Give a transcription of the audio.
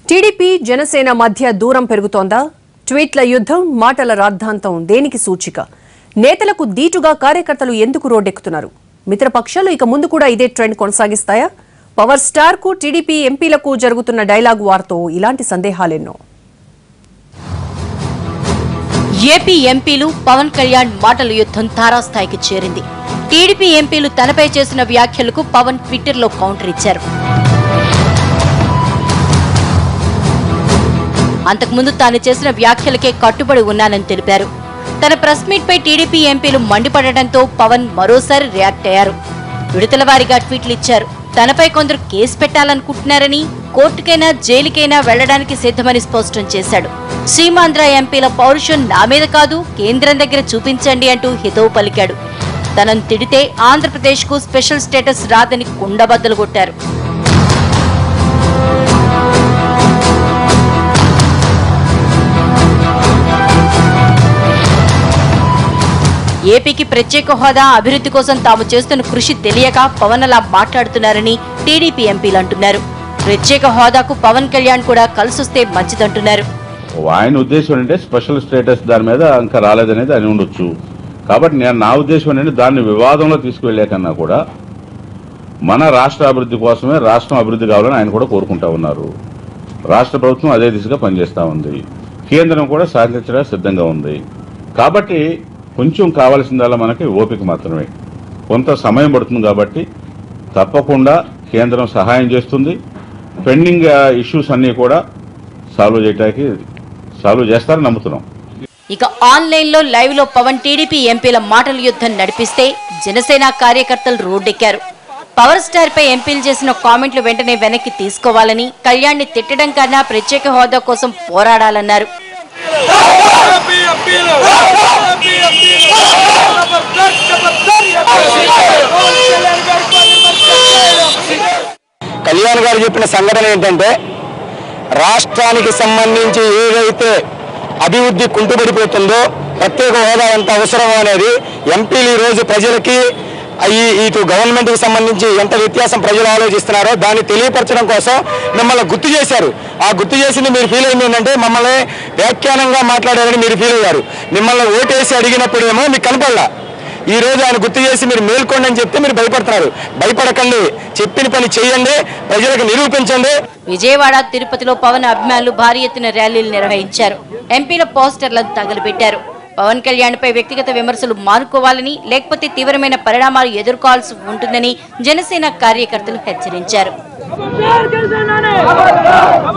TDP Janasena మధ్య దూరం పెరుగుతోందా ట్వీట్ల యుద్ధం మాటల రాద్ధాంతం దేనికి సూచిక నేతలకు దీటుగా కార్యకర్తలు ఎందుకు రోడ్డెక్కుతున్నారు మిత్రపక్షాలు ఇక ముందు కూడా ఇదే ట్రెండ్ కొనసాగిస్తాయా పవర్ స్టార్ కు టీడీపీ ఎంపీలకు జరుగుతున్న డైలాగ్ వార్తో ఇలాంటి సందేహాలెన్నో ఏపీ ఎంపీలు పవన్ కళ్యాణ్ మాటల యుద్ధం తారాస్థాయికి చేరింది టీడీపీ ఎంపీలు తనపై చేసిన వ్యాఖ్యలకు పవన్ ట్విట్టర్లో కౌంటర్ ఇచ్చారు అంతకుముందు తాను చేసిన వ్యాఖ్యలకే కట్టుబడి ఉన్నానని తెలిపారు తన ప్రెస్ మీట్ పై టీడీపీ ఎంపీలు మండిపడడంతో పవన్ మరోసారి రియాక్ట్ అయ్యారు విడతల వారీగా ట్వీట్లు ఇచ్చారు తనపై కొందరు కేసు పెట్టాలనుకుంటున్నారని కోర్టుకైనా జైలుకైనా వెళ్లడానికి సిద్ధమని స్పష్టం చేశాడు సీమాంధ్ర ఎంపీల పౌరుషం నా మీద కాదు కేంద్రం దగ్గర చూపించండి అంటూ హితవు పలికాడు తనను తిడితే ఆంధ్రప్రదేశ్కు స్పెషల్ స్టేటస్ రాదని కుండబద్దలు కొట్టారు ఏపీకి ప్రత్యేక హోదా అభివృద్ధి కోసం తాము చేస్తున్న కృషి తెలియక పవన్ అలా మాట్లాడుతున్నారని టీడీపీ ఎంపీలు అంటున్నారు ప్రత్యేక హోదాకు పవన్ కళ్యాణ్ కూడా కలిసొస్తే మంచిదంటున్నారు ఆయన ఉద్దేశం ఏంటంటే స్పెషల్ స్టేటస్ దాని మీద ఇంకా రాలేదనేది అని ఉండొచ్చు కాబట్టి నేను నా ఉద్దేశం ఏంటంటే దాన్ని వివాదంలో తీసుకువెళ్లే కన్నా కూడా మన రాష్ట్ర అభివృద్ధి కోసమే రాష్ట్రం అభివృద్ధి కావాలని ఆయన కూడా కోరుకుంటా ఉన్నారు రాష్ట్ర ప్రభుత్వం అదే దిశగా పనిచేస్తూ ఉంది కేంద్రం కూడా సహకరించడానికి సిద్ధంగా ఉంది కాబట్టి కొంచెం కావాల్సిందల్లా మనకి ఓపిక మాత్రమే కొంత సమయం పడుతుంది కాబట్టి తప్పకుండా కేంద్రం సహాయం చేస్తుంది పెండింగ్ ఇష్యూస్ అన్నీ కూడా సాల్వ్ చేయడానికి సాల్వ్ చేస్తారని నమ్ముతున్నాం ఇక ఆన్లైన్ లో లైవ్ లో పవన్ టీడీపీ ఎంపీల మాటల యుద్ధం నడిపిస్తే జనసేన కార్యకర్తలు రోడ్డెక్కారు పవర్ స్టార్ పై ఎంపీలు చేసిన కామెంట్లు వెంటనే వెనక్కి తీసుకోవాలని కళ్యాణ్ ని తిట్టడం కన్నా ప్రత్యేక హోదా కోసం పోరాడాలన్నారు Happy, happy, happy, happy, Jabardasth Jabardasth Kalyan గారు చెప్పిన సంఘటన ఏంటంటే రాష్ట్రానికి సంబంధించి ఏదైతే అభివృద్ధి కుంటుపడిపోతుందో ప్రత్యేక హోదా ఎంత అవసరమో అనేది ఎంపీలు ఈ రోజు ప్రజలకి ఈ ఇటు గవర్నమెంట్ కి సంబంధించి ఎంత వ్యత్యాసం ప్రజలు ఆలోచిస్తున్నారో దాన్ని తెలియపరచడం కోసం మిమ్మల్ని గుర్తు చేశారు ఆ గుర్తు చేసింది మీరు ఫీల్ అయింది ఏంటంటే మమ్మల్ని వ్యాఖ్యానంగా మాట్లాడారని మీరు ఫీల్ అయ్యారు మిమ్మల్ని ఓటేసి అడిగినప్పుడేమో మీకు కనపడలా ఈ రోజు ఆయన గుర్తు చేసి మీరు మేల్కోండి అని చెప్తే మీరు భయపడుతున్నారు భయపడకండి చెప్పిన పని చేయండి ప్రజలకు నిరూపించండి విజయవాడ తిరుపతిలో పవన్ అభిమానులు భారీ ఎత్తున ర్యాలీలు నిర్వహించారు ఎంపీల పోస్టర్లను తగలబెట్టారు పవన్ కళ్యాణ్ పై వ్యక్తిగత విమర్శలు మానుకోవాలని లేకపోతే తీవ్రమైన పరిణామాలు ఎదుర్కోవాల్సి ఉంటుందని జనసేన కార్యకర్తలు హెచ్చరించారు